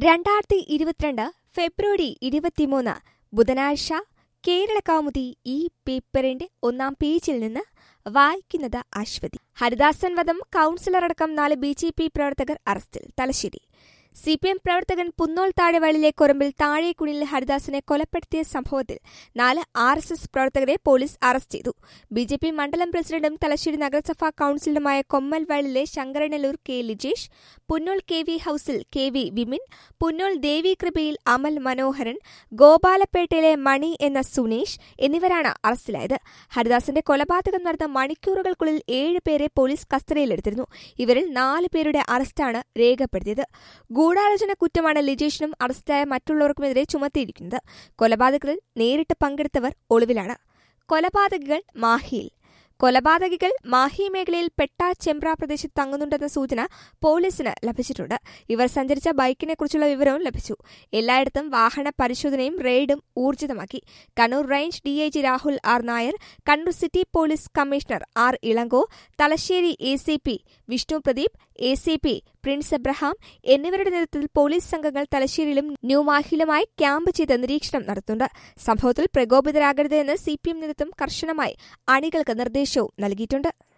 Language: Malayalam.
രണ്ടായിരത്തി ഇരുപത്തിരണ്ട് ഫെബ്രുവരി ഇരുപത്തിമൂന്ന് ബുധനാഴ്ച കേരള കൗമുദി ഈ പേപ്പറിന്റെ ഒന്നാം പേജിൽ നിന്ന് വായിക്കുന്നത് അശ്വതി ഹരിദാസൻ വധം കൌൺസിലറടക്കം നാല് ബി ജെ പി പ്രവർത്തകർ അറസ്റ്റിൽ തലശ്ശേരി സി പി എം പ്രവർത്തകൻ പുന്നോൾ താഴെവള്ളിലെ കൊറമ്പിൽ താഴെക്കുണിൽ ഹരിദാസിനെ കൊലപ്പെടുത്തിയ സംഭവത്തിൽ നാല് ആർ എസ് എസ് പ്രവർത്തകരെ പോലീസ് അറസ്റ്റ് ചെയ്തു ബി ജെ പി മണ്ഡലം പ്രസിഡന്റും തലശ്ശേരി നഗരസഭാ കൌൺസിലറുമായ കൊമ്മൽവയലിലെ Sankaranallur K Lijesh Punnol K V ഹൌസിൽ കെ വി വിമിൻ പുന്നോൾ ദേവികൃപയിൽ അമൽ മനോഹരൻ ഗോപാലപേട്ടയിലെ മണി എന്ന സുനേഷ് എന്നിവരാണ് അറസ്റ്റിലായത് ഹരിദാസിന്റെ കൊലപാതകം നടന്ന മണിക്കൂറുകൾക്കുള്ളിൽ ഏഴ് പേരെ പോലീസ് കസ്റ്റഡിയിലെടുത്തിരുന്നു ഇവരിൽ നാല് പേരുടെ അറസ്റ്റാണ് രേഖപ്പെടുത്തിയത് ഗൂഢാലോചന കുറ്റമാണ് ലിജേഷിനും അറസ്റ്റിലായ മറ്റുള്ളവർക്കുമെതിരെ ചുമത്തിയിരിക്കുന്നത് കൊലപാതകത്തിൽ നേരിട്ട് പങ്കെടുത്തവർ ഒളിവിലാണ് കൊലപാതകികൾ മാഹിയിൽ കൊലപാതകികൾ മാഹി മേഖലയിൽ പെട്ട ചെമ്പ്ര പ്രദേശത്ത് തങ്ങുന്നുണ്ടെന്ന സൂചന പോലീസിന് ലഭിച്ചിട്ടുണ്ട് ഇവർ സഞ്ചരിച്ച ബൈക്കിനെക്കുറിച്ചുള്ള വിവരവും ലഭിച്ചു എല്ലായിടത്തും വാഹന പരിശോധനയും റെയ്ഡും ഊർജിതമാക്കി Kannur range DIG Rahul R Nair Kannur city police commissioner R Ilango Thalassery A C P Vishnu Pradeep A C P Prince Abraham എന്നിവരുടെ നേതൃത്വത്തിൽ പോലീസ് സംഘങ്ങൾ തലശ്ശേരിയിലും ന്യൂമാഹിലുമായി ക്യാമ്പ് ചെയ്ത് നിരീക്ഷണം നടത്തുന്നുണ്ട് സംഭവത്തിൽ പ്രകോപിതരാകരുത് എന്ന് സി പി എം നേതൃത്വം കർശനമായി അണികൾക്ക് നിർദ്ദേശവും നൽകിയിട്ടുണ്ട്